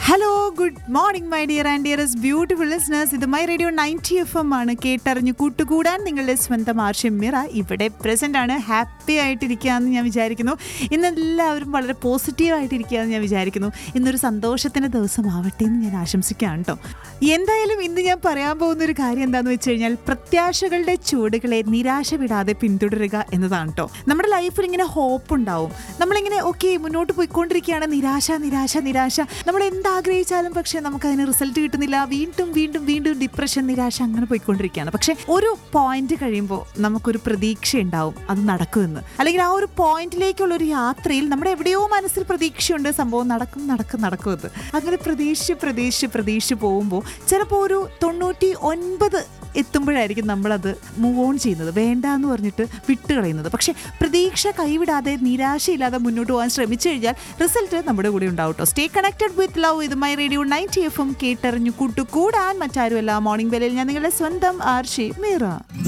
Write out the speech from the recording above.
hello good morning my dear and dearest beautiful listeners ഇത് my radio ninety F M ആണ് കേട്ടറിഞ്ഞു കൂട്ടുകൂടാൻ നിങ്ങളുടെ സ്വന്തം ആർഷ്യം മിറ ഇവിടെ പ്രസന്റ് ആണ് ഹാപ്പി ആയിട്ടിരിക്കുകയെന്ന് ഞാൻ വിചാരിക്കുന്നു ഇന്ന് എല്ലാവരും വളരെ പോസിറ്റീവ് ആയിട്ടിരിക്കുകയെന്ന് ഞാൻ വിചാരിക്കുന്നു ഇന്നൊരു സന്തോഷത്തിൻ്റെ ദിവസമാവട്ടെ എന്ന് ഞാൻ ആശംസിക്കുകയാണ് കേട്ടോ എന്തായാലും ഇന്ന് ഞാൻ പറയാൻ പോകുന്ന ഒരു കാര്യം എന്താണെന്ന് വെച്ച് കഴിഞ്ഞാൽ പ്രത്യാശകളുടെ ചുവടുകളെ നിരാശ വിടാതെ പിന്തുടരുക എന്നതാണ് കേട്ടോ നമ്മുടെ ലൈഫിൽ ഇങ്ങനെ ഹോപ്പ് ഉണ്ടാവും നമ്മളിങ്ങനെ ഓക്കെ മുന്നോട്ട് പോയിക്കൊണ്ടിരിക്കുകയാണ് നിരാശ നിരാശ നിരാശ നമ്മൾ എന്താഗ്രഹിച്ചാലും പക്ഷേ നമുക്ക് അതിന് റിസൾട്ട് കിട്ടുന്നില്ല വീണ്ടും വീണ്ടും വീണ്ടും ഡിപ്രഷൻ നിരാശ അങ്ങനെ പോയിക്കൊണ്ടിരിക്കുകയാണ് പക്ഷേ ഒരു പോയിന്റ് കഴിയുമ്പോൾ നമുക്കൊരു പ്രതീക്ഷ ഉണ്ടാവും അത് നടക്കുമെന്ന് അല്ലെങ്കിൽ ആ ഒരു പോയിന്റിലേക്കുള്ള ഒരു യാത്രയിൽ നമ്മുടെ എവിടെയോ മനസ്സിൽ പ്രതീക്ഷയുണ്ട് സംഭവം നടക്കും നടക്കും നടക്കുമെന്ന് അങ്ങനെ പ്രതീക്ഷിച്ച് പ്രതീക്ഷിച്ച് പ്രതീക്ഷിച്ച് പോകുമ്പോൾ ചിലപ്പോൾ ഒരു തൊണ്ണൂറ്റി ഒൻപത് എത്തുമ്പോഴായിരിക്കും നമ്മളത് മൂവ് ഓൺ ചെയ്യുന്നത് വേണ്ട എന്ന് പറഞ്ഞിട്ട് വിട്ടുകളയുന്നത് പക്ഷെ പ്രതീക്ഷ കൈവിടാതെ നിരാശയില്ലാതെ മുന്നോട്ട് പോകാൻ ശ്രമിച്ചു കഴിഞ്ഞാൽ റിസൾട്ട് നമ്മുടെ കൂടെ ഉണ്ടാവും കേട്ടോ സ്റ്റേ കണക്റ്റഡ് വിത്ത് ലവ് ഇത് my radio ninety F M കേട്ടറിഞ്ഞു കൂട്ടുകൂടാൻ മറ്റാരുമല്ല മോർണിംഗ് വേലയിൽ ഞാൻ നിങ്ങളുടെ സ്വന്തം ആർഷി മീറ